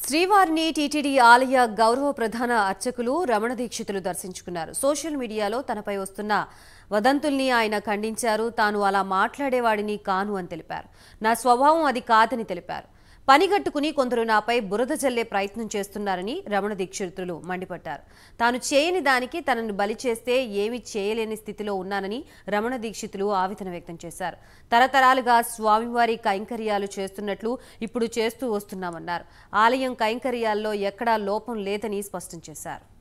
శ్రీవారిని టీటీడీ ఆలయ గౌరవ ప్రధాన అర్చకులు రమణ దీక్షితులు దర్శించుకున్నారు సోషల్ మీడియాలో తనపై వస్తున్న వదంతుల్ని ఆయన ఖండించారు తాను అలా మాట్లాడేవాడిని కాను అని తెలిపారు నా స్వభావం అది కాదని తెలిపారు పనిగట్టుకుని కొందరు నాపై బురద జల్లే ప్రయత్నం చేస్తున్నారని రమణ దీక్షితులు మండిపడ్డారు తాను చేయని దానికి తనను బలి చేస్తే ఏమీ చేయలేని స్థితిలో ఉన్నానని రమణ దీక్షితులు ఆవేదన వ్యక్తం చేశారు తరతరాలుగా స్వామివారి కైంకర్యాలు చేస్తున్నట్లు ఇప్పుడు చేస్తూ వస్తున్నామన్నారు ఆలయం కైంకర్యాల్లో ఎక్కడా లోపం లేదని స్పష్టం చేశారు